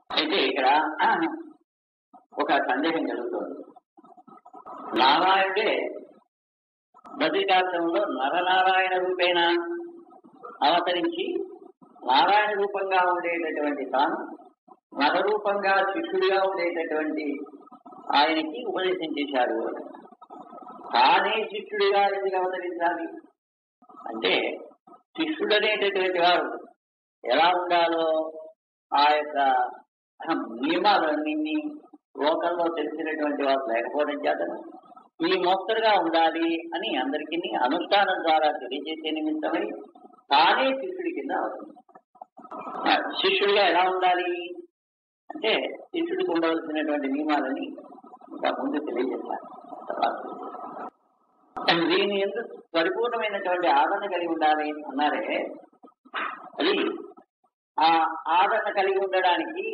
అయితే ఇక్కడ ఒక సందేహం కలుగుతుంది నారాయణుడే బద్రికాశ్రమంలో నరనారాయణ రూపేణ అవతరించి నారాయణ రూపంగా ఉండేటటువంటి తాను నరరూపంగా శిష్యుడిగా ఉండేటటువంటి ఆయనకి ఉపదేశం చేశాడు అని. తానే శిష్యుడిగా ఎందుకు అవతరించాలి అంటే శిష్యుడు అనేటటువంటి వారు ఎలా ఉండాలో ఆ యొక్క నియమాలన్నింటినీ లోకంలో తెలిసినటువంటి వారు లేకపోవడం చేతను ఈ మొత్తగా ఉండాలి అని అందరికీ అనుష్ఠానం ద్వారా తెలియజేసే నిమిత్తమై తానే శిష్యుడి కింద అవుతుంది శిష్యుడిగా ఎలా ఉండాలి అంటే శిష్యుడికి ఉండవలసినటువంటి నియమాలని ఇంకా ముందు తెలియజేస్తారు తర్వాత దీని ఎందుకు పరిపూర్ణమైనటువంటి ఆదరణ కలిగి ఉండాలి అన్నారే అది ఆ ఆదరణ కలిగి ఉండడానికి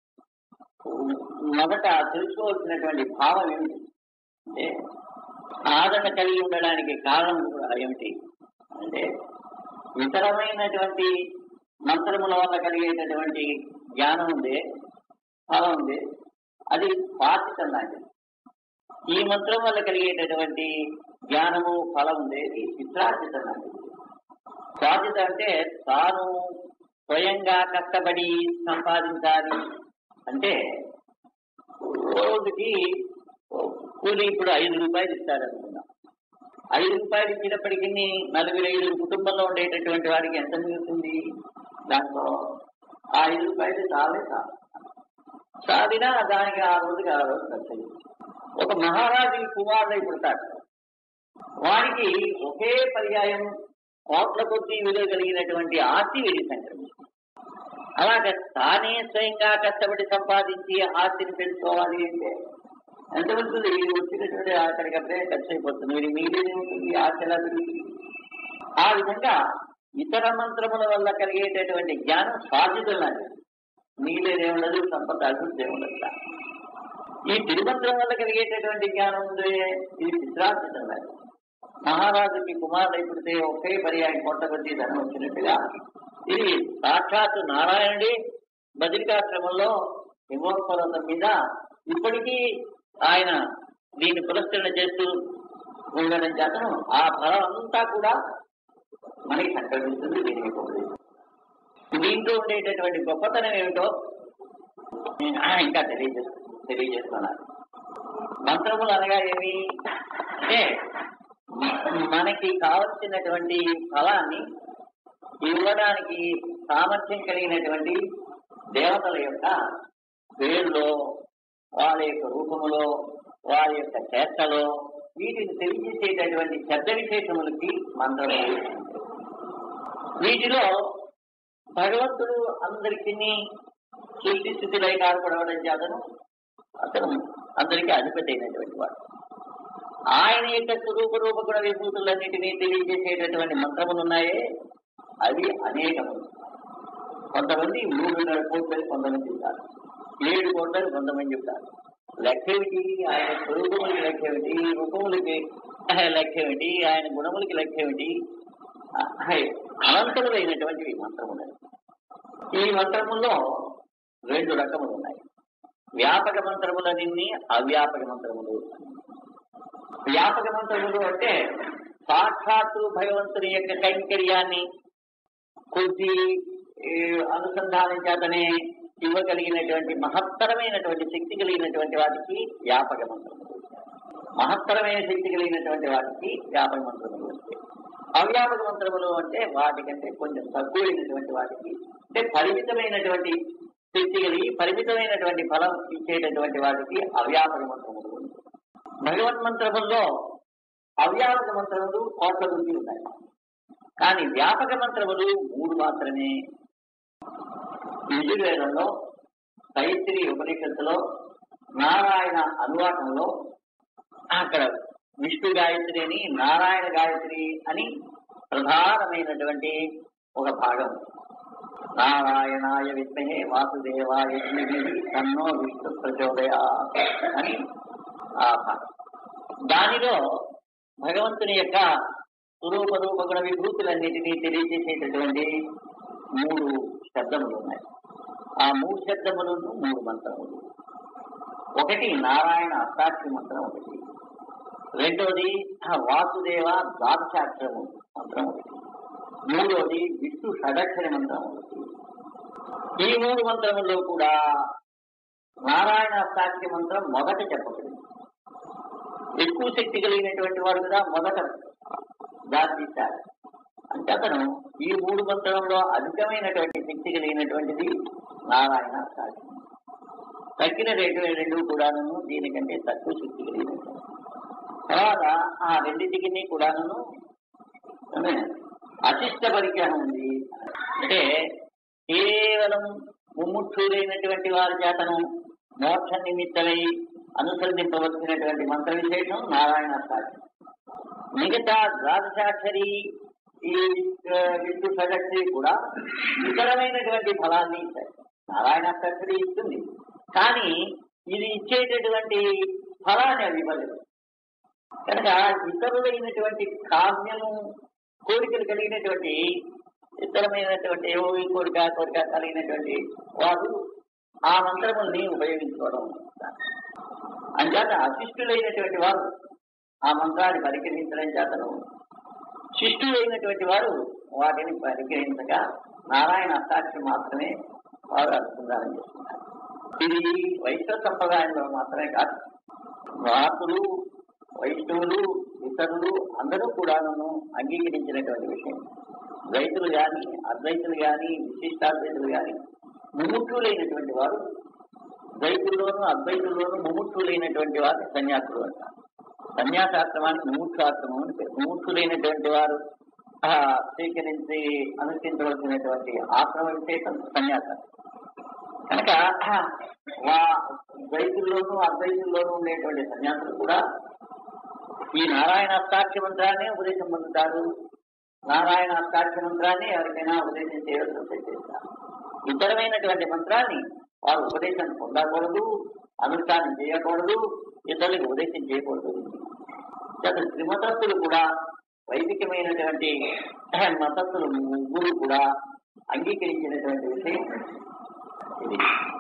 మొదట తెలుసుకోవాల్సినటువంటి భావం ఏమిటి అంటే ఆదరణ కలిగి ఉండడానికి కారణం కూడా ఏమిటి అంటే ఇతరమైనటువంటి మంత్రముల వల్ల కలిగేటటువంటి జ్ఞానం ఉంది ఫలం ఉంది అది పాతికం లాంటిది ఈ మంత్రం వల్ల కలిగేటటువంటి జ్ఞానము ఫలం ఉంది ఇది చిత్రార్జితం లాంటిది స్వాధిత అంటే తాను స్వయంగా కష్టపడి సంపాదించాలి అంటే రోజుకి కూలి ఇప్పుడు ఐదు రూపాయలు ఇస్తారు అనుకున్నాం ఐదు రూపాయలు ఇచ్చినప్పటికీ నలుగురు ఐదుగురు కుటుంబంలో ఉండేటటువంటి వాడికి ఎంత మిగులుతుంది దాంట్లో ఆ ఐదు రూపాయలు చాలే చాలు చాలినా దానికి ఆ రోజుకి ఆ రోజు ఖర్చు ఒక మహారాజు కుమారుడై పుడతాడు వానికి ఒకే పర్యాయం కోట్ల కొద్దీ విలువ కలిగినటువంటి ఆస్తి వీడికి సంక్రమిస్తుంది అలాగే తానే స్వయంగా కష్టపడి సంపాదించి ఆస్తిని పెంచుకోవాలి అంటే ఎంత ఉంటుంది వీడు వచ్చినటువంటి అక్కడికప్పుడే ఖర్చు అయిపోతుంది వీడి మీదేనే ఉంటుంది ఆస్తి ఎలా పెరుగుతుంది ఆ విధంగా ఇతర మంత్రముల వల్ల కలిగేటటువంటి జ్ఞానం సాధ్యత లాంటిది మిగిలేదే ఉండదు సంపద అభివృద్ధి ఉండదు ఈ తిరుమంత్రం వల్ల కలిగేటటువంటి జ్ఞానం ఉంది ఇది చిత్రార్థితం లాంటిది మహారాజుకి కుమారుడు పుడితే ఒకే పర్యాయం కొట్టకొచ్చి ధనం వచ్చినట్టుగా ఇది సాక్షాత్ నారాయణుడి బద్రికాశ్రమంలో హిమోత్పర్వతం మీద ఇప్పటికీ ఆయన దీన్ని పురస్కరణ చేస్తూ ఉండడం చేతను ఆ ఫలం అంతా కూడా మనకి సంక్రమిస్తుంది దీనికి ఉపదేశం దీంట్లో ఉండేటటువంటి గొప్పతనం ఏమిటో నేను ఇంకా తెలియజేస్తు తెలియజేస్తున్నాను మంత్రములు అనగా ఏమి అంటే మనకి కావలసినటువంటి ఫలాన్ని ఇవ్వడానికి సామర్థ్యం కలిగినటువంటి దేవతల యొక్క పేరులో వాళ్ళ యొక్క రూపములో వారి యొక్క చేష్టలో వీటిని తెలియజేసేటటువంటి శబ్ద విశేషములకి మంత్రం వీటిలో భగవంతుడు అందరికీ సృష్టి స్థితిలో కాల్పడవడం చేతను అతను అందరికీ అధిపతి అయినటువంటి వాడు ఆయన యొక్క స్వరూప రూప గుణ విభూతులన్నిటినీ తెలియజేసేటటువంటి మంత్రములు ఉన్నాయే అవి అనేకములు కొంతమంది మూడున్నర కోట్లని కొంతమంది చెప్తారు ఏడు కోట్లని కొంతమంది చెప్తారు లెక్కేమిటి ఆయన స్వరూపములకి లెక్కేమిటి రూపములకి లెక్కేమిటి ఆయన గుణములకి లెక్కేమిటి అనంతములైనటువంటివి మంత్రములు ఈ మంత్రముల్లో రెండు రకములు ఉన్నాయి వ్యాపక మంత్రములన్నీ అవ్యాపక మంత్రములు వ్యాపక మంత్రములు అంటే సాక్షాత్తు భగవంతుని యొక్క కైంకర్యాన్ని కొద్ది అనుసంధానం చేతనే ఇవ్వగలిగినటువంటి మహత్తరమైనటువంటి శక్తి కలిగినటువంటి వాటికి వ్యాపక మంత్రములు మహత్తరమైన శక్తి కలిగినటువంటి వాటికి వ్యాపక మంత్రములు వస్తాయి అవ్యాపక మంత్రములు అంటే వాటికంటే కొంచెం తక్కువైనటువంటి వాటికి అంటే పరిమితమైనటువంటి శక్తి కలిగి పరిమితమైనటువంటి ఫలం ఇచ్చేటటువంటి వాటికి అవ్యాపక మంత్రములు భగవన్ మంత్రముల్లో అవ్యాపక మంత్రములు కోట్ల గురించి ఉన్నాయి కానీ వ్యాపక మంత్రములు మూడు మాత్రమే యజుర్వేదంలో తైత్రి ఉపనిషత్తులో నారాయణ అనువాకంలో అక్కడ విష్ణు గాయత్రి అని నారాయణ గాయత్రి అని ప్రధానమైనటువంటి ఒక భాగం నారాయణాయ విద్మహే వాసుదేవాయ తన్నో విష్ణు ప్రచోదయ అని ఆ భాగం దానిలో భగవంతుని యొక్క స్వరూప రూప గుణ విభూతులన్నిటినీ తెలియజేసేటటువంటి మూడు శబ్దములు ఉన్నాయి ఆ మూడు శబ్దములను మూడు మంత్రములు ఒకటి నారాయణ అష్టాక్షి మంత్రం ఒకటి రెండోది వాసుదేవ ద్వాదశాక్షరము మంత్రం ఒకటి మూడోది విష్ణు షడక్షర మంత్రం ఒకటి ఈ మూడు మంత్రముల్లో కూడా నారాయణ అష్టాక్షి మంత్రం మొదట చెప్పబడింది ఎక్కువ శక్తి కలిగినటువంటి వాడు కూడా మొదట దాచిస్తారు అంటే అతను ఈ మూడు మంత్రంలో అధికమైనటువంటి శక్తి కలిగినటువంటిది నారాయణ అష్టాక్షి తగ్గిన రెండు రెండు కూడాను దీనికంటే తక్కువ శక్తి కలిగినటువంటి తర్వాత ఆ రెండింటికి కూడాను అశిష్ట పరిగ్రహం ఉంది అంటే కేవలం ముమ్ముక్షులైనటువంటి వారి చేతను మోక్ష నిమిత్తమై అనుసరించవలసినటువంటి మంత్ర విశేషం నారాయణ సాక్షి మిగతా ద్వాదశాక్షరి ఈ విష్ణు సగక్షరి కూడా ఇతరమైనటువంటి ఫలాన్ని ఇస్తాయి నారాయణ సాక్షరి ఇస్తుంది కానీ ఇది ఇచ్చేటటువంటి ఫలాన్ని అది ఇవ్వలేదు కనుక ఇతరులైనటువంటి కామ్యము కోరికలు కలిగినటువంటి ఇతరమైనటువంటి ఏవో ఈ కోరిక కోరిక కలిగినటువంటి వారు ఆ మంత్రముల్ని ఉపయోగించుకోవడం అంచేత అశిష్టులైనటువంటి వారు ఆ మంత్రాన్ని పరిగ్రహించడం చేతను శిష్టులైనటువంటి వారు వాటిని పరిగ్రహించక నారాయణ అష్టాక్షి మాత్రమే వారు అనుసంధానం చేస్తున్నారు ఇది వైశ్వ సంప్రదాయంలో మాత్రమే కాదు రాతులు వైష్ణవులు ఇతరులు అందరూ కూడాను అంగీకరించినటువంటి విషయం రైతులు గాని అద్వైతులు గాని విశిష్టాద్వైతులు గాని ముముక్షులైనటువంటి వారు ద్వైతుల్లోనూ అద్వైతుల్లోనూ ముముక్షులైనటువంటి వారు సన్యాసులు అంటారు సన్యాసాశ్రమానికి ముముక్షాశ్రమం అని పేరు ముముక్షులైనటువంటి వారు ఆ, స్వీకరించి అనుష్ఠించవలసినటువంటి ఆశ్రమ విశేషం సన్యాసం కనుక వా ద్వైతుల్లోనూ అద్వైతుల్లోనూ ఉండేటువంటి సన్యాసులు కూడా ఈ నారాయణ అష్టాక్ష మంత్రాన్ని ఉపదేశం పొందుతారు నారాయణ అష్టాక్ష మంత్రాన్ని ఎవరికైనా ఉపదేశం చేయవలసి వస్తే చేస్తారు ఇతరమైనటువంటి మంత్రాన్ని వారు ఉపదేశం పొందకూడదు అనుష్ఠానం చేయకూడదు ఇతరులకు ఉపదేశం చేయకూడదు గత త్రిమతస్థులు కూడా వైదికమైనటువంటి మతస్థులు ముగ్గురు కూడా అంగీకరించినటువంటి విషయం ఇది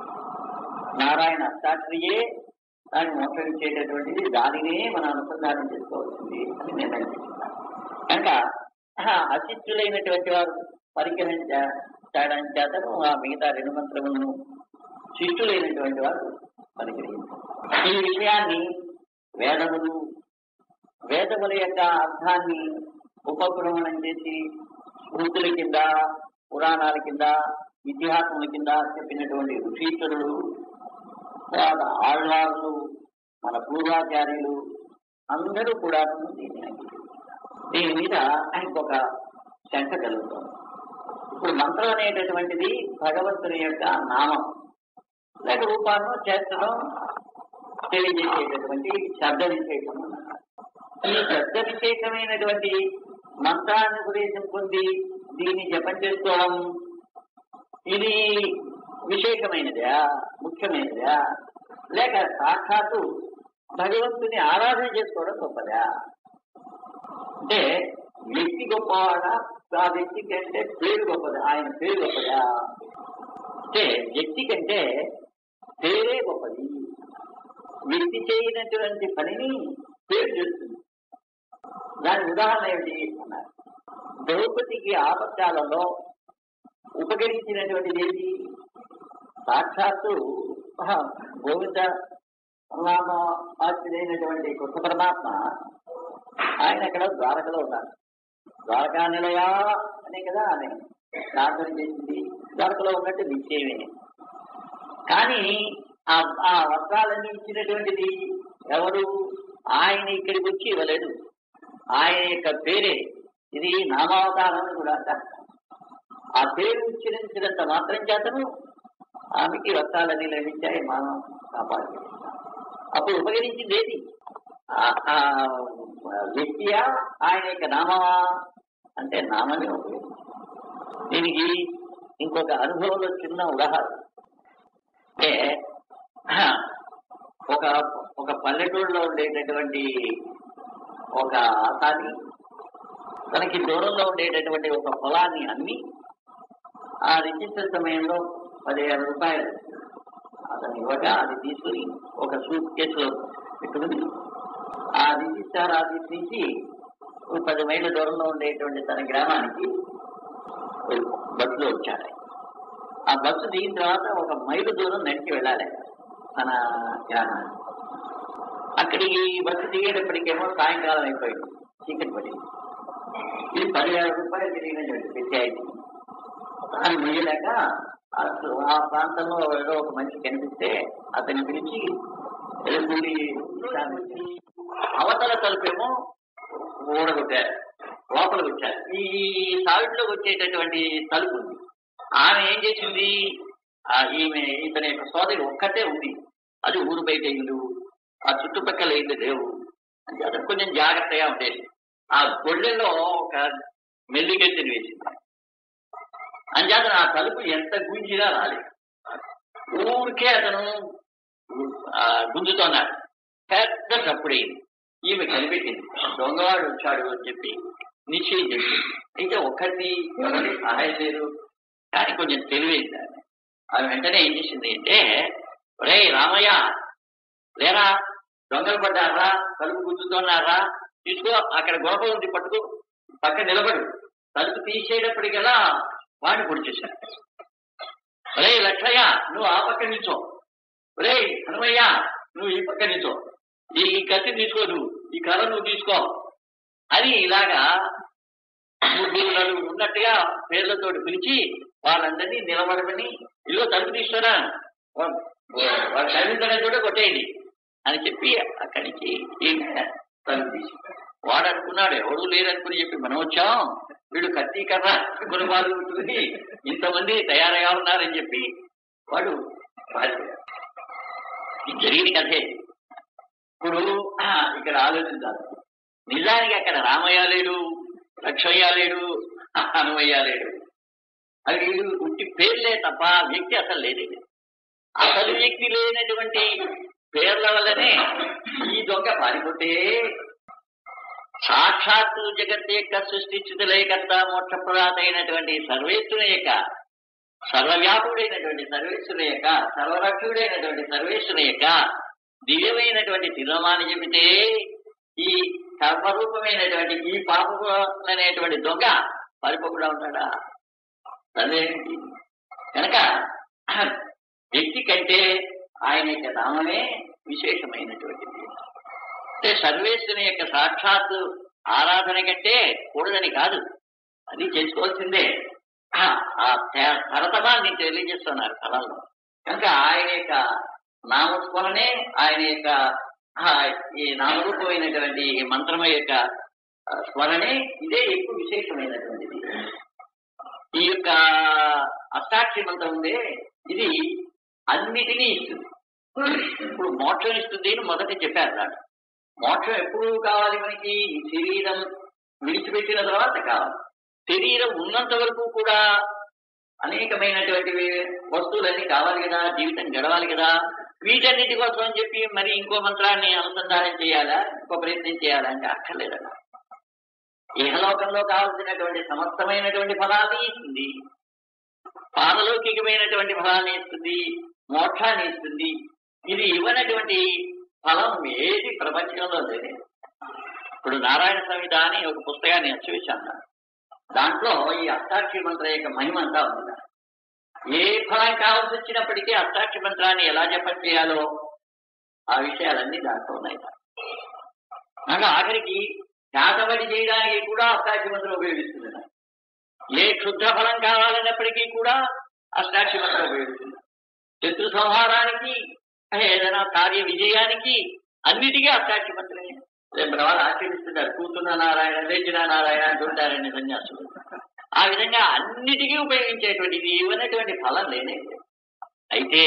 నారాయణ అష్టాక్షరియే దాన్ని మోసగించేటటువంటిది దానినే మనం అనుసంధానం చేసుకోవాల్సింది అని నిర్ణయం తీసుకున్నాను కనుక అశిష్టులైనటువంటి వారు పరిగ్రహించడం చేతను ఆ మిగతా రెండు మంత్రములను శిష్టులైనటువంటి వారు పరిగ్రహించారు ఈ విషయాన్ని వేదములు వేదముల యొక్క అర్థాన్ని ఉపక్రమణం చేసి స్మృతుల కింద పురాణాల కింద ఇతిహాసముల కింద చెప్పినటువంటి ఋషీశ్వరుడు తర్వాత ఆళ్వారులు మన పూర్వాచార్యులు అందరూ కూడా దీన్ని అంగీకరించారు దీని మీద ఇంకొక శంక కలుగుతుంది ఇప్పుడు మంత్రం అనేటటువంటిది భగవంతుని యొక్క నామం లేక రూపాన్ని చేర్చడం తెలియజేసేటటువంటి శబ్ద విశేషం అన్నారు ఈ శబ్ద విశేషమైనటువంటి మంత్రాన్ని ఉపదేశం పొంది దీన్ని జపం చేసుకోవడం ఇది విశేషమైనదా ముఖ్యమైనదా లేక సాక్షాత్తు భగవంతుని ఆరాధన చేసుకోవడం గొప్పదా అంటే వ్యక్తి గొప్పవాడా ఆ వ్యక్తి కంటే పేరు గొప్పదా ఆయన పేరు గొప్పదా అంటే వ్యక్తి కంటే పేరే గొప్పది వ్యక్తి చేయనటువంటి పనిని పేరు చేస్తుంది దాని ఉదాహరణ ఏమిటి అన్నారు ద్రౌపదికి ఆపత్కాలంలో ఉపకరించినటువంటిది ఏది సాక్షాత్తు ఆహా, గోవింద నామ ఆశ్చర్యమైనటువంటి కృష్ణ పరమాత్మ ఆయన అక్కడ ద్వారకలో ఉన్నారు ద్వారకా నిలయా అనే కదా ఆమె ప్రార్థన చేసింది ద్వారకలో ఉన్నట్టు నిశ్చయమే కానీ ఆ ఆ వస్త్రాలన్నీ ఇచ్చినటువంటిది ఎవరు ఆయన ఇక్కడికి వచ్చి ఇవ్వలేదు ఆయన యొక్క పేరే ఇది నామావతారం అని కూడా అంటారు ఆ పేరు ఉచ్చరించినంత మాత్రం చేతను ఆమెకి వస్త్రాలన్నీ లభించాయి మనం కాపాడు అప్పుడు ఉపకరించింది ఏది ఆ- ఆ వ్యక్తియా ఆయన యొక్క నామమా అంటే నామమే ఉపయోగించింది దీనికి ఇంకొక అనుభవంలో చిన్న ఉదాహరణ అంటే ఒక ఒక పల్లెటూరులో ఉండేటటువంటి ఒక ఆసాని తనకి దూరంలో ఉండేటటువంటి ఒక పొలాన్ని అమ్మి ఆ రిజిస్టర్ సమయంలో పదివేల రూపాయలు అతను ఇవ్వగా అది తీసుకుని ఒక సూట్ కేసులో పెట్టుకుని ఆ రిజిస్టార్ ఆఫీస్ నుంచి ఒక పది మైళ్ళ దూరంలో ఉండేటువంటి తన గ్రామానికి బస్సులో వచ్చాడు ఆ బస్సు దిగిన తర్వాత ఒక మైలు దూరం నడిచి వెళ్ళాలి తన గ్రామానికి అక్కడికి బస్సు దిగేటప్పటికేమో సాయంకాలం అయిపోయింది చీకటి పడింది ఇది పదివేల రూపాయలు తిరిగినటువంటి ప్రత్యేకం దాన్ని మొయ్యలేక అసలు ఆ ప్రాంతంలో ఏదో ఒక మనిషి కనిపిస్తే అతన్ని పిలిచి ఏదో కూలి ఇచ్చాను. అవతల తలుపేమో ఊడగొట్టారు లోపలికి వచ్చారు ఈ సావిట్లోకి వచ్చేటటువంటి తలుపు ఉంది ఆమె ఏం చేసింది ఆ ఈమె ఇతని యొక్క సోదరి ఒక్కతే ఉంది అది ఊరు బయట ఇల్లు ఆ చుట్టుపక్కల ఇల్లు లేవు అంటే అతను కొంచెం జాగ్రత్తగా ఉండేది ఆ గొళ్ళెలో ఒక మెల్లిగడ్డని వేసింది అంచేత ఆ తలుపు ఎంత గుంజినా రాలేదు ఊరికే అతను ఆ, గుంజుతున్నాడు పెద్ద తప్పుడైంది ఈమె కనిపెట్టింది దొంగవాడు వచ్చాడు అని చెప్పి నిశ్చయం చెప్పింది అయితే ఒక్కరిని ఎవరి సహాయం లేదు కానీ కొంచెం తెలివైంది ఆమె ఆమె వెంటనే ఏం చేసింది అంటే ఒరే రామయ్య లేరా దొంగలు పడ్డారా తలుపు గుంజుతున్నారా తీసుకో అక్కడ గొడవ ఉంది పట్టుకో పక్క నిలబడు తలుపు తీసేటప్పటికల్లా వాడిని పొడిచేశారు ఒరే లక్షయ్య నువ్వు ఆ పక్క నిల్చో ఒరే హనుమయ్య నువ్వు ఈ పక్క నిల్చో ఈ ఈ కత్తి తీసుకో నువ్వు ఈ కర్ర నువ్వు తీసుకో అని ఇలాగా ముగ్గురు నలుగురు ఉన్నట్టుగా పేర్లతోటి పిలిచి వాళ్ళందరినీ నిలబడమని ఇల్లు తలుపు తీసుకోరా వాళ్ళు కనిపించడం కూడా కొట్టేయండి అని చెప్పి అక్కడి నుంచి ఈమె తలుపు తీసి వాడు అనుకున్నాడు ఎవడు లేరనుకుని చెప్పి మనం వచ్చాం వీడు కత్తి కర్ర గుణపాలు ఉంటుంది ఇంతమంది తయారయ్యా ఉన్నారని చెప్పి వాడు పారిపోయాడు ఇది జరిగిన కథే ఇప్పుడు ఆ, ఇక్కడ ఆలోచించాలి నిజానికి అక్కడ రామయ్య లేడు లక్ష్మయ్య లేడు హనుమయ్య లేడు అది వీడు ఉట్టి పేర్లే తప్ప వ్యక్తి అసలు లేదే అసలు వ్యక్తి లేనటువంటి పేర్ల వల్లనే ఈ దొంగ పారిపోతే సాక్షాత్తు జగత్ యొక్క సృష్టించుతులేకర్త మోక్షప్రదాత అయినటువంటి సర్వేశ్వరుని యొక్క సర్వవ్యాపుడైనటువంటి సర్వేశ్వరుని యొక్క సర్వరక్షుడైనటువంటి సర్వేశ్వరుని యొక్క దివ్యమైనటువంటి తిరునామాన్ని చెబితే ఈ కర్మరూపమైనటువంటి ఈ పాపనేటువంటి దొంగ పరిపకుండా ఉంటాడా అదేంటి కనుక వ్యక్తి కంటే ఆయన యొక్క నామమే విశేషమైనటువంటిది అంటే సర్వేశ్వరుని యొక్క సాక్షాత్ ఆరాధన కంటే కూడదని కాదు అది చేసుకోవాల్సిందే ఆ ఆ తే- తరతమాన్ని తెలియజేస్తున్నారు కళల్లో కనుక ఆయన యొక్క నామస్మరణే ఆయన యొక్క ఆ, ఈ నామరూపమైనటువంటి ఈ మంత్రమ యొక్క ఆ, స్మరణే ఇదే ఎక్కువ విశేషమైనటువంటిది ఈ యొక్క అష్టాక్షి మంత్రం ఉందే ఇది అన్నిటినీ ఇస్తుంది ఇప్పుడు మోక్షం ఇస్తుంది అని మొదట చెప్పారు దాంట్లో మోక్షం ఎప్పుడు కావాలి మనకి ఈ శరీరం విడిచిపెట్టిన తర్వాత కావాలి శరీరం ఉన్నంత వరకు కూడా అనేకమైనటువంటి వస్తువులన్నీ కావాలి కదా జీవితం గడవాలి కదా వీటన్నిటి కోసం అని చెప్పి మరి ఇంకో మంత్రాన్ని అనుసంధానం చేయాలా ఇంకో ప్రయత్నం చేయాలా అంటే అక్కర్లేదన్నా ఇహలోకంలో కావలసినటువంటి సమస్తమైనటువంటి ఫలాన్ని ఇస్తుంది పారలౌకికమైనటువంటి ఫలాన్ని ఇస్తుంది మోక్షాన్ని ఇస్తుంది ఇది ఇవ్వనటువంటి ఫలం ఏది ప్రపంచంలో లేదు ఇప్పుడు నారాయణ సంహిత అని ఒక పుస్తకాన్ని అచ్చవేశాను దాంట్లో ఈ అష్టాక్షి మంత్ర యొక్క మహిమ అంతా ఉంది ఏ ఫలం కావాల్సి వచ్చినప్పటికీ అష్టాక్షి మంత్రాన్ని ఎలా జపం చేయాలో ఆ విషయాలన్నీ దాంట్లో ఉన్నాయి నాకు ఆఖరికి శాతబడి చేయడానికి కూడా అష్టాక్షి మంత్రం ఉపయోగిస్తుంది నాకు. ఏ క్షుద్ర ఫలం కావాలన్నప్పటికీ కూడా అష్టాక్షి మంత్రం ఉపయోగిస్తుంది శత్రు సంహారానికి ఏదైనా కార్య విజయానికి అన్నిటికీ అష్టాక్షి మంత్రమే రేపు వాళ్ళు ఆచరిస్తున్నారు కూతున్న నారాయణ లేచిన నారాయణ అంటుంటారని సన్యాసులు ఆ విధంగా అన్నిటికీ ఉపయోగించేటువంటిది ఇవ్వనటువంటి ఫలం లేనే లేదు. అయితే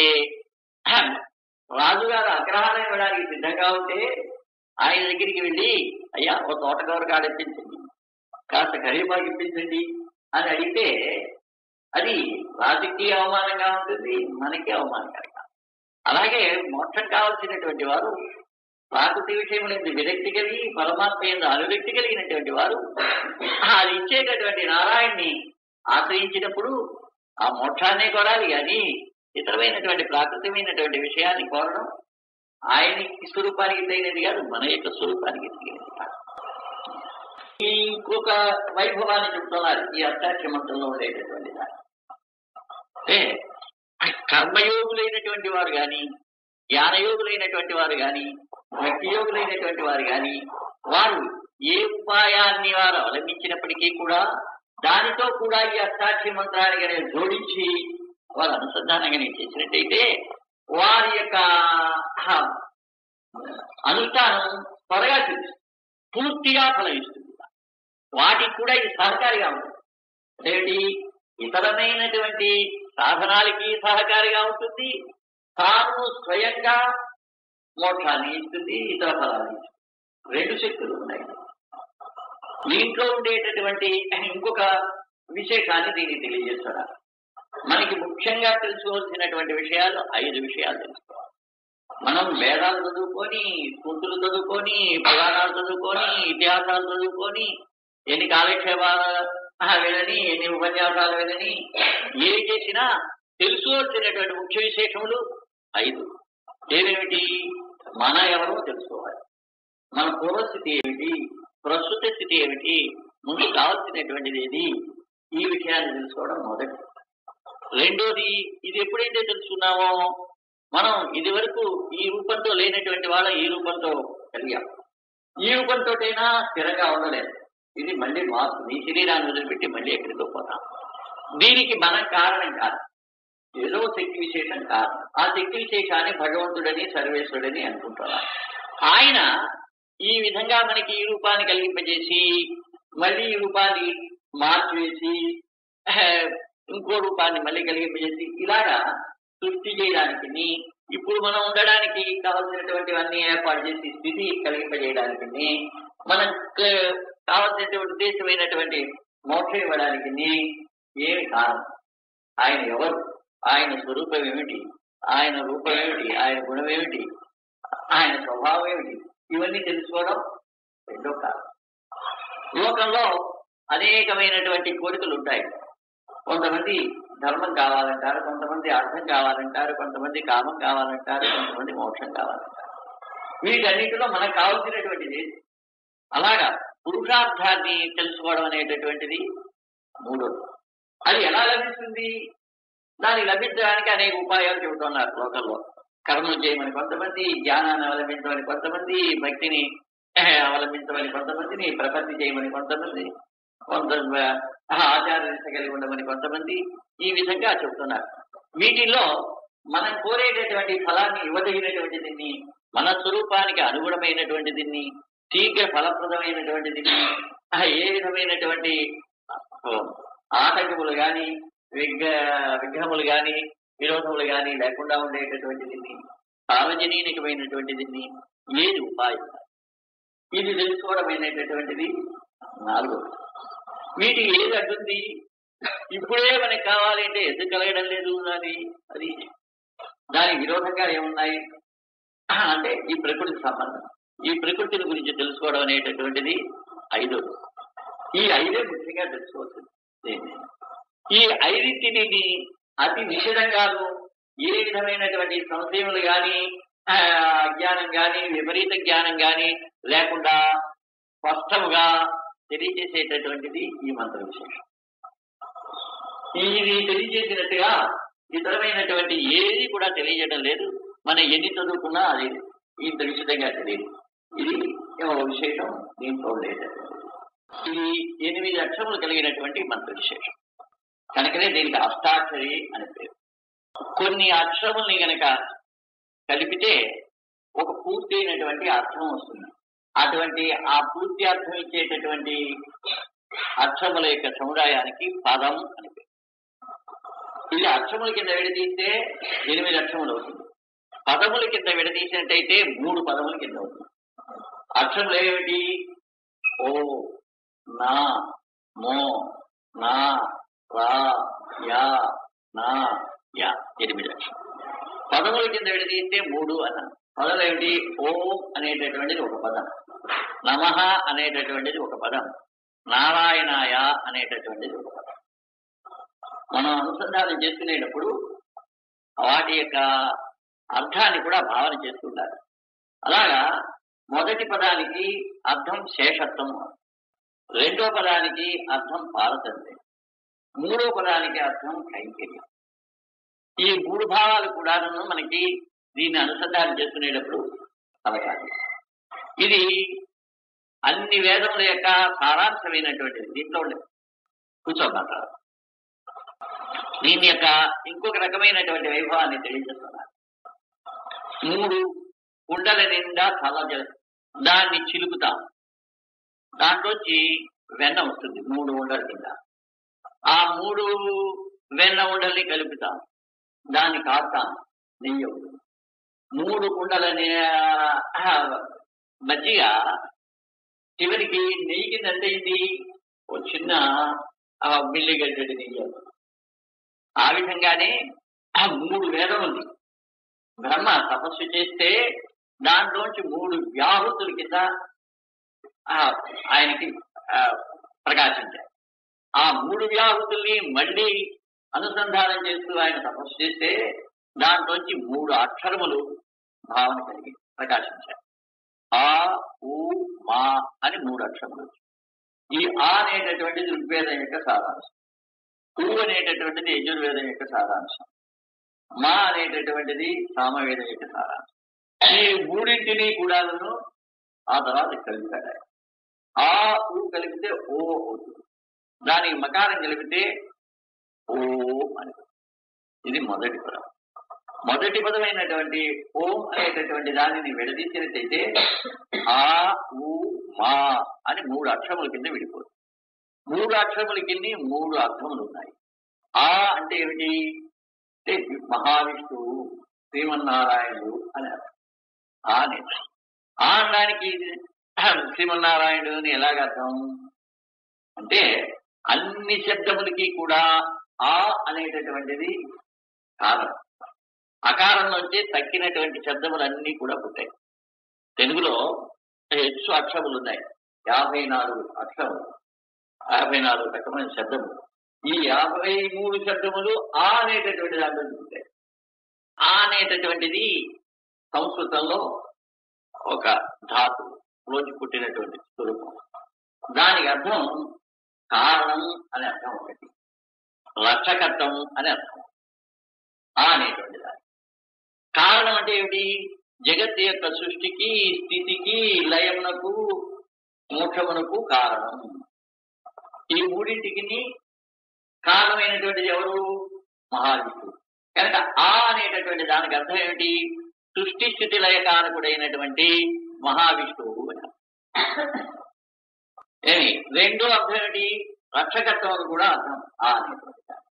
రాజుగారు అగ్రహారం ఇవ్వడానికి సిద్ధంగా ఉంటే ఆయన దగ్గరికి వెళ్ళి అయ్యా ఓ తోటకూర కాడ ఇప్పించండి కాస్త కరివేపాకు ఇప్పించండి అని అడిగితే అది రాజుకి అవమానంగా ఉంటుంది మనకి అవమానకరంగా అలాగే మోక్షం కావాల్సినటువంటి వారు ప్రాకృతి విషయం నుంచి విరక్తి కలిగి పరమాత్మ ఎందు అనురక్తి కలిగినటువంటి వారు అది ఇచ్చేటటువంటి నారాయణ్ణి ఆశ్రయించినప్పుడు ఆ మోక్షాన్ని కోరాలి కానీ ఇతరమైనటువంటి ప్రాకృతమైనటువంటి విషయాన్ని కోరడం ఆయనకి స్వరూపానికి తగినది కాదు మన యొక్క స్వరూపానికి తగినది కాదు ఈ ఇంకొక వైభవాన్ని చెప్తున్నారు ఈ అష్టాక్ష మంత్రంలో ఉండేటటువంటి దాన్ని అంటే కర్మయోగులైనటువంటి వారు గాని జ్ఞానయోగులైనటువంటి వారు గాని భక్తి యోగులైనటువంటి వారు గాని వారు ఏ ఉపాయాన్ని వారు అవలంబించినప్పటికీ కూడా దానితో కూడా ఈ అష్టాక్షి మంత్రాన్ని కనుక జోడించి వారు అనుసంధానం కనుక చేసినట్టయితే వారి యొక్క ఆ, అనుష్ఠానం త్వరగా తెలుస్తుంది పూర్తిగా ఫలం ఇస్తుంది వాటికి కూడా ఇది సహకారిగా ఉంటుంది అదేంటి ఇతరమైనటువంటి సాధనాలకి సహకారిగా ఉంటుంది తాను స్వయంగా మోక్షాన్ని ఇస్తుంది ఇతర ఫలాన్ని ఇస్తుంది రెండు శక్తులు ఉన్నాయి దీంట్లో ఉండేటటువంటి ఇంకొక విశేషాన్ని దీన్ని తెలియజేస్తున్నారు మనకి ముఖ్యంగా తెలుసుకోవాల్సినటువంటి విషయాలు ఐదు విషయాలు తెలుసుకోవాలి మనం వేదాలు చదువుకొని స్మృతులు చదువుకొని పురాణాలు చదువుకొని ఇతిహాసాలు చదువుకొని ఎన్ని కాలక్షేపాలు వినని ఎన్ని ఉపన్యాసాలు వినని ఏమి చేసినా తెలుసుకోవాల్సినటువంటి ముఖ్య విశేషములు ఐదు ఏమేమిటి మన ఎవరో తెలుసుకోవాలి మన పూర్వస్థితి ఏమిటి ప్రస్తుత స్థితి ఏమిటి ముందు కావాల్సినటువంటిది ఏది ఈ విషయాన్ని తెలుసుకోవడం మొదటి రెండోది ఇది ఎప్పుడైతే తెలుసుకున్నామో మనం ఇది వరకు ఈ రూపంతో లేనటువంటి వాళ్ళ ఈ రూపంతో కలిగాం ఈ రూపంతోటైనా స్థిరంగా ఉండలేదు ఇది మళ్ళీ మార్పు నీ శరీరాన్ని వదిలిపెట్టి మళ్ళీ ఎక్కడికో పోతాం దీనికి మనం కారణం కాదు ఏదో శక్తి విశేషం కాదు ఆ శక్తి విశేషాన్ని భగవంతుడని సర్వేశ్వరుడని అనుకుంటున్నారు ఆయన ఈ విధంగా మనకి ఈ రూపాన్ని కలిగింపజేసి మళ్ళీ ఈ రూపాన్ని మార్చివేసి ఆహ్, ఇంకో రూపాన్ని మళ్ళీ కలిగింపజేసి ఇలాగా సృష్టి చేయడానికి ఇప్పుడు మనం ఉండడానికి కావలసినటువంటివన్నీ ఏర్పాటు చేసి స్థితి కలిగింపజేయడానికి మనకు కావలసినటువంటి ఉద్దేశమైనటువంటి మోక్షం ఇవ్వడానికి ఏమి కారణం ఆయన ఎవరు ఆయన స్వరూపం ఏమిటి ఆయన రూపం ఏమిటి ఆయన గుణం ఏమిటి ఆయన స్వభావం ఏమిటి ఇవన్నీ తెలుసుకోవడం రెండో కారణం లోకంలో అనేకమైనటువంటి కోరికలు ఉంటాయి కొంతమంది ధర్మం కావాలంటారు కొంతమంది అర్థం కావాలంటారు కొంతమంది కామం కావాలంటారు కొంతమంది మోక్షం కావాలంటారు వీటన్నిటిలో మనకు కావాల్సినటువంటిది ఏది? అలాగా పురుషార్థాన్ని తెలుసుకోవడం అనేటటువంటిది మూడోది అది ఎలా లభిస్తుంది దాన్ని లభించడానికి అనేక ఉపాయాలు చెబుతున్నారు లోకంలో కర్మలు చేయమని కొంతమంది జ్ఞానాన్ని అవలంబించమని కొంతమంది భక్తిని eh, అవలంబించమని కొంతమందిని ప్రపత్తి చేయమని కొంతమంది కొంత ఆచార్య కలిగి ఉండమని కొంతమంది ఈ విధంగా చెబుతున్నారు వీటిల్లో మనం కోరేటటువంటి ఫలాన్ని ఇవ్వదగినటువంటి దీన్ని మన స్వరూపానికి అనుగుణమైనటువంటి దీన్ని శీఘ్ర ఫలప్రదమైనటువంటి దీన్ని ఆ, ఏ విధమైనటువంటి ఆ, ఆటంకములు గాని విఘ్న విఘ్నములు గాని విరోధములు గాని లేకుండా ఉండేటటువంటి దీన్ని సార్వజనీనికమైనటువంటి దీన్ని ఏది ఉపాయం ఇది తెలుసుకోవడమైనటువంటిది నాలుగోది వీటికి ఏది అడ్డుంది ఇప్పుడే మనకి కావాలి అంటే ఎందుకు కలగడం లేదు అది అది దాని విరోధంగా ఏమున్నాయి అంటే ఈ ప్రకృతి సంబంధం ఈ ప్రకృతిని గురించి తెలుసుకోవడం అనేటటువంటిది ఐదోది ఈ ఐదే ముఖ్యంగా తెలుసుకోవాల్సింది దేన్ని? ఈ ఐదింటిని అతి నిషిధంగాను ఏ విధమైనటువంటి సంశయములు గాని ఆ, అజ్ఞానం గాని విపరీత జ్ఞానం గాని లేకుండా స్పష్టముగా తెలియజేసేటటువంటిది ఈ మంత్ర విశేషం ఇది తెలియజేసినట్టుగా ఇతరమైనటువంటి ఏది కూడా తెలియజేయడం లేదు మనం ఎన్ని చదువుకున్నా అది ఇంత విషితంగా తెలియదు ఇది ఒక విశేషం దీంట్లో ఉండేటటువంటిది ఇది ఎనిమిది అక్షరములు కలిగినటువంటి మంత్ర విశేషం కనుకనే దీనికి అష్టాక్షరి అని పేరు కొన్ని అక్షరముల్ని గనక కలిపితే ఒక పూర్తి అయినటువంటి అర్థం వస్తుంది అటువంటి ఆ పూర్తి అర్థం ఇచ్చేటటువంటి అక్షరముల యొక్క సముదాయానికి పదం అని పేరు ఇది అక్షరముల కింద విడదీస్తే ఎనిమిది అక్షరములు అవుతుంది పదముల కింద విడదీసినట్టయితే మూడు పదముల కింద అవుతుంది అక్షరములు ఏమిటి ఓ నా మో నా రా యా నా యా ఎనిమిది అక్షరం పదముల కింద విడదీస్తే మూడు అన్నాను పదం ఏమిటి ఓం అనేటటువంటిది ఒక పదం నమః అనేటటువంటిది ఒక పదం నారాయణాయ అనేటటువంటిది ఒక పదం మనం అనుసంధానం చేసుకునేటప్పుడు వాటి యొక్క అర్థాన్ని కూడా భావన చేస్తుండాలి అలాగా మొదటి పదానికి అర్థం శేషత్వం రెండో పదానికి అర్థం పారతంత్ర్యం మూడో పదానికి అర్థం కైంకర్యం ఈ మూడు భావాలు కూడా మనకి దీన్ని అనుసంధానం చేసుకునేటప్పుడు కలగాలి ఇది అన్ని వేదముల యొక్క సారాంశమైనటువంటిది దీంట్లో ఉండే కూర్చోమాట దీని యొక్క ఇంకొక రకమైనటువంటి వైభవాన్ని తెలియజేస్తున్నారు మూడు కుండల నిండా చల్ల దాన్ని చిలుకుతాం దాంట్లోంచి వెన్న వస్తుంది మూడు ఉండల కింద ఆ మూడు వెన్న ఉండల్ని కలుపుతాం దాన్ని కాస్తాం నెయ్యి అవుతుంది మూడు కుండల మజ్జిగ చివరికి నెయ్యి కింద ఎంత అయింది ఓ చిన్న మిల్లి గడ్డడి నెయ్యి ఆ విధంగానే ఆ మూడు వేదం ఉంది బ్రహ్మ తపస్సు చేస్తే దాంట్లోంచి మూడు వ్యాహుతుల కింద ఆయనకి ప్రకాశించారు ఆ మూడు వ్యాహుతుల్ని మళ్ళీ అనుసంధానం చేస్తూ ఆయన తపస్సు చేస్తే దాంట్లోంచి మూడు అక్షరములు భావన కలిగి ప్రకాశించారు ఆ ఊ మా అని మూడు అక్షరములు ఈ ఆ అనేటటువంటిది ఋగ్వేదం యొక్క సారాంశం ఊ అనేటటువంటిది యజుర్వేదం యొక్క సారాంశం మా అనేటటువంటిది సామవేదం యొక్క సారాంశం ఈ మూడింటిని కూడాను ఆ తర్వాత కలిపాడు ఆ ఊ కలిపితే ఓ అవుతుంది దానికి మకారం కలిపితే ఓ అని ఇది మొదటి పదం మొదటి పదమైనటువంటి ఓం అనేటటువంటి దానిని విడదీసినట్టయితే ఆ ఊ మా అని మూడు అక్షరముల కింద విడిపోతుంది మూడు అక్షరముల కింద మూడు అర్థములు ఉన్నాయి ఆ అంటే ఏమిటి అంటే మహావిష్ణువు శ్రీమన్నారాయణుడు అని అర్థం ఆ అనేది ఆ అనడానికి శ్రీమన్నారాయణుడు అని ఎలాగ అర్థం అంటే అన్ని శబ్దములకి కూడా ఆ అనేటటువంటిది కారణం అకారం నుంచి తక్కినటువంటి శబ్దములన్నీ కూడా పుట్టాయి తెలుగులో హెచ్చు అక్షరములు ఉన్నాయి యాభై నాలుగు అక్షరములు యాభై నాలుగు రకమైన శబ్దములు ఈ యాభై మూడు శబ్దములు ఆ అనేటటువంటి దాంట్లో పుట్టాయి ఆ అనేటటువంటిది సంస్కృతంలో ఒక ధాతు రోజు పుట్టినటువంటి స్వరూపం దానికి అర్థం కారణం అనే అర్థం ఒకటి రక్షకత్వం అనే అర్థం ఆ అనేటువంటి దాని కారణం అంటే ఏమిటి జగత్ యొక్క సృష్టికి స్థితికి లయమునకు మోక్షమునకు కారణం ఈ మూడింటికి కారణమైనటువంటిది ఎవరు మహావిష్ణువు కనుక ఆ అనేటటువంటి దానికి అర్థం ఏమిటి సృష్టి స్థితి లయ కారకుడైనటువంటి మహావిష్ణువు అని ఏమి రెండో అర్థం ఏమిటి రక్షకత్వం కూడా అర్థం ఆ అనేటువంటి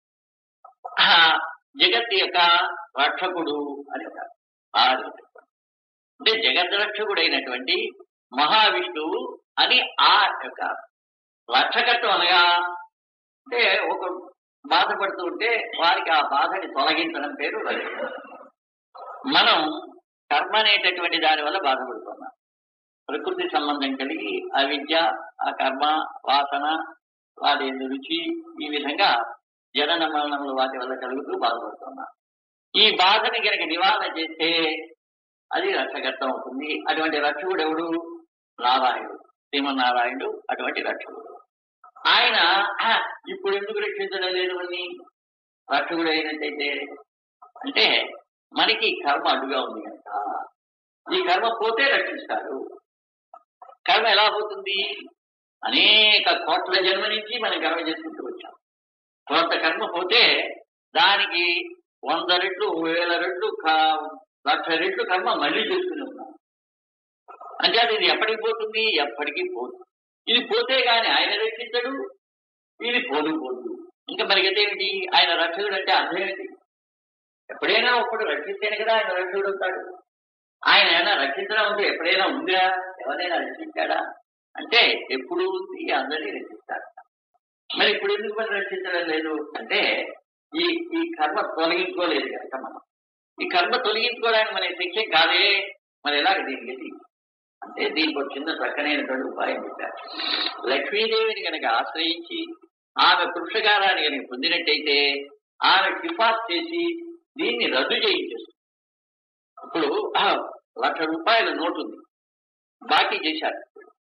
జగత్ యొక్క రక్షకుడు అని ఆ అంటే జగత్ రక్షకుడైనటువంటి మహావిష్ణువు అని ఆ యొక్క రక్షకత్వం అనగా అంటే ఒక బాధపడుతూ ఉంటే వారికి ఆ బాధని తొలగించడం పేరు మనం కర్మ అనేటటువంటి దాని వల్ల బాధపడుతున్నాం ప్రకృతి సంబంధం కలిగి ఆ విద్య ఆ కర్మ వాసన వాటి రుచి ఈ విధంగా జనన మరణములు వాటి వల్ల కలుగుతూ బాధపడుతున్నాం ఈ బాధని కనుక నివారణ చేస్తే అది రక్షకత్వం అవుతుంది అటువంటి రక్షకుడు ఎవడు నారాయణుడు శ్రీమన్నారాయణుడు అటువంటి రక్షకుడు ఆయన ఇప్పుడు ఎందుకు రక్షించడం లేదు అని రక్షకుడు అయినట్టయితే అంటే మనకి కర్మ అడ్డుగా ఉంది కనుక ఈ కర్మ పోతే రక్షిస్తాడు కర్మ ఎలా పోతుంది అనేక కోట్ల జన్మ నుంచి మనం కర్మ చేసుకుంటూ వచ్చాం కొంత కర్మ పోతే దానికి వంద రెట్లు వేల రెట్లు లక్ష రెట్లు కర్మ మళ్ళీ చేసుకుని ఉన్నాం అంటే అది ఇది ఎప్పటికి పోతుంది ఎప్పటికీ పోదు ఇది పోతే గాని ఆయన రక్షించడు ఇది పోదు పోదు ఇంకా మరిగతేమిటి ఆయన రక్షకుడు అంటే అర్థం ఏంటి ఎప్పుడైనా ఒకడు రక్షిస్తేనే కదా ఆయన రక్షకుడు అవుతాడు ఆయన ఏమైనా రక్షించడం అంటే ఎప్పుడైనా ఉందా ఎవరైనా రక్షించాడా అంటే ఎప్పుడు ఉంది అందరినీ రక్షిస్తాడు మరి ఇప్పుడు ఎందుకు మనం రక్షించడం లేదు అంటే ఈ ఈ కర్మ తొలగించుకోలేదు కనుక మనం ఈ కర్మ తొలగించుకోవడానికి మన శిక్ష కాదే మరి ఎలాగ దీనికి గతి అంటే దీనికి ఒక చిన్న చక్కనైనటువంటి ఉపాయం పెట్టారు లక్ష్మీదేవిని కనుక ఆశ్రయించి ఆమె పురుషకారాన్ని కనుక పొందినట్టయితే ఆమె సిఫార్సు చేసి దీన్ని రద్దు చేయించేస్తుంది ఇప్పుడు ఆ, లక్ష రూపాయల నోటు ఉంది బాకీ చేశారు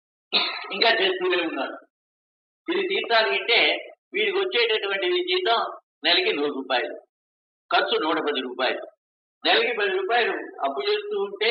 ఇంకా చేస్తూనే ఉన్నారు ఇది తీర్చాలి అంటే వీడికి వచ్చేటటువంటి జీతం నెలకి నూరు రూపాయలు ఖర్చు నూట పది రూపాయలు నెలకి పది రూపాయలు అప్పు చేస్తూ ఉంటే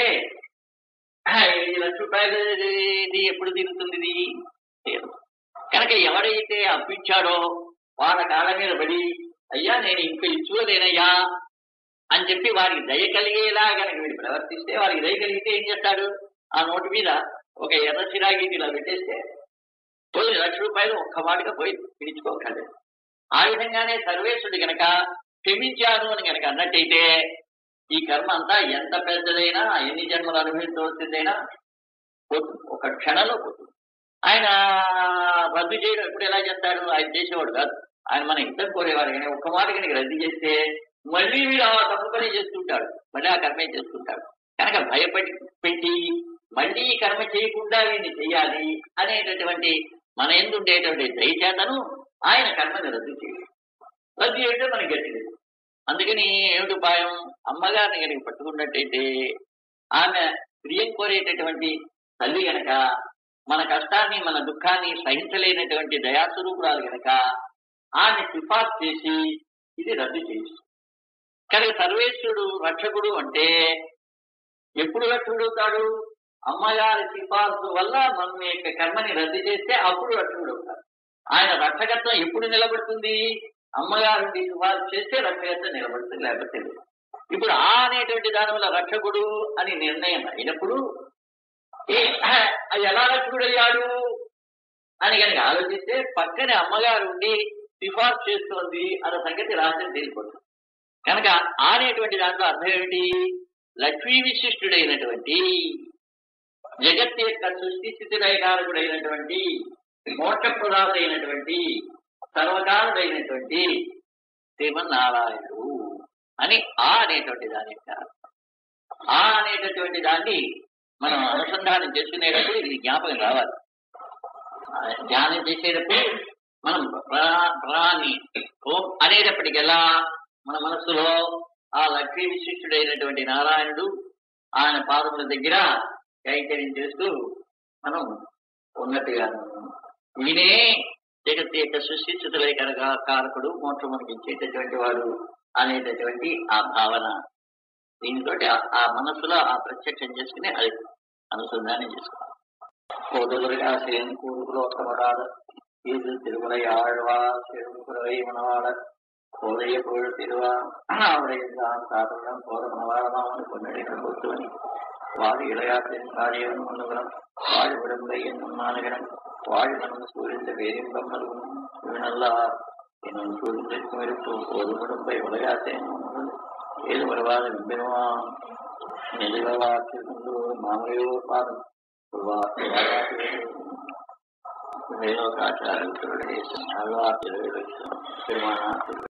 ఆ, ఈ లక్ష రూపాయలు ఇది ఎప్పుడు తీరుతుంది ఇది తీరదు. కనుక ఎవరైతే అప్పు ఇచ్చాడో వాళ్ళ కాళ్ళ మీద పడి అయ్యా నేను ఇంకా ఇచ్చుకోలేనయ్యా అని చెప్పి వారికి దయ కలిగేలా కనుక వీడు ప్రవర్తిస్తే వారికి దయ కలిగితే ఏం చేస్తాడు ఆ నోటు మీద ఒక ఎర్ర సిరాగి ఇలా పెట్టేస్తే పోయి లక్ష రూపాయలు ఒక్క మాటగా పోయి పిలుచుకోకర్లేదు ఆ విధంగానే సర్వేశ్వరుడు గనక క్షమించాను అని గనక అన్నట్టయితే ఈ కర్మ అంతా ఎంత పెద్దదైనా ఎన్ని జన్మలు అనుభవించవలసిందైనా పోతుంది ఒక క్షణంలో పోతుంది ఆయన రద్దు చేయడం ఎప్పుడు ఎలా చేస్తాడు ఆయన చేసేవాడు కాదు ఆయన మన హితం కోరేవాడు కానీ ఒక్క మాట కనుక రద్దు చేస్తే మళ్ళీ వీడు ఆ తప్పు పని చేస్తుంటాడు మళ్ళీ ఆ కర్మే చేస్తుంటాడు కనుక భయపడి పెట్టి మళ్ళీ ఈ కర్మ చేయకుండా వీడిని చేయాలి అనేటటువంటి మన ఎందు ఉండేటువంటి దయచేతను ఆయన కర్మని రద్దు చేయడు రద్దు చేయడం మనకి గట్టిది అందుకని ఏమిటి ఉపాయం అమ్మగారిని కనుక పట్టుకున్నట్టయితే ఆమె ప్రియం కోరేటటువంటి తల్లి గనక మన కష్టాన్ని మన దుఃఖాన్ని సహించలేనటువంటి దయాస్వరూపురాలు గనక ఆమె సిఫార్సు చేసి ఇది రద్దు చేసి కనుక సర్వేశ్వరుడు రక్షకుడు అంటే ఎప్పుడు రక్షకుడవుతాడు అమ్మగారి సిఫార్సు వల్ల మన యొక్క కర్మని రద్దు చేస్తే అప్పుడు రక్షకుడు అవుతాడు ఆయన రక్షకత్వం ఎప్పుడు నిలబడుతుంది అమ్మగారు సిఫార్సు చేస్తే రక్షకత్వం నిలబడుతుంది లేకపోతే లేదు. ఇప్పుడు ఆ అనేటువంటి దాని వల్ల రక్షకుడు అని నిర్ణయం అయినప్పుడు ఏ అది ఎలా రక్షకుడు అయ్యాడు అని కనుక ఆలోచిస్తే పక్కనే అమ్మగారు ఉండి సిఫార్సు చేస్తోంది అన్న సంగతి రాత్రి తెలిసిపోతుంది కనుక ఆ అనేటువంటి దాంట్లో అర్థం ఏమిటి లక్ష్మీ విశిష్టుడైనటువంటి జగత్ యొక్క సృష్టి స్థితి లయకారకుడైనటువంటి మోక్షప్రదాతైనటువంటి సర్వకాలుడైనటువంటి శ్రీమన్నారాయణుడు అని ఆ అనేటువంటి దాని యొక్క అర్థం. ఆ అనేటటువంటి దాన్ని మనం అనుసంధానం చేసుకునేటప్పుడు ఇది జ్ఞాపకం రావాలి ఆ ధ్యానం చేసేటప్పుడు మనం ప్రా- ప్రాణి ఓం అనేటప్పటికెల్లా మన మనస్సులో ఆ లక్ష్మీ విశిష్టుడైనటువంటి నారాయణుడు ఆయన పాదముల దగ్గర కైంకర్యం చేస్తూ మనం ఉన్నట్టుగా ఈయనే జగత్ యొక్క సృష్టిస్థితులే కనుక కారకుడు మోక్షం మనకి ఇచ్చేటటువంటి వాడు అనేటటువంటి ఆ భావన దీనితో ఆ మనస్సులో ఆ ప్రత్యక్షం చేసుకుని అది అనుసంధానం చేసుకోవాలి కోదులుగా సేన్ కూరులోకమరాద இது திருமலை ஆழ்வா செருங்குறவை மணவாள கோதைய புகழ் திருவா அவருடைய சாதனம் போத மணவாளமாவன் பொன்னடிகள் பொத்துவனி வாழி இளையாற்றின் காரியவன் முன்னுகரம் வாழ் விடுமுறை என்னும் மாநகரம் வாழ் மனம் சூழ்ந்த வேரின்பம் மருவும் இவனல்லார் என்னும் சூழ்ந்திருக்கும் இருக்கும் ஒரு விடும்பை உலகாத்தேன் ஏது வருவாத விம்பினவாம் நெடுவாற்றில் கொண்டு மாமையோ பாதம் வேலோகாச்சாரர்களுடைய திருவாத்திரை பெருமானா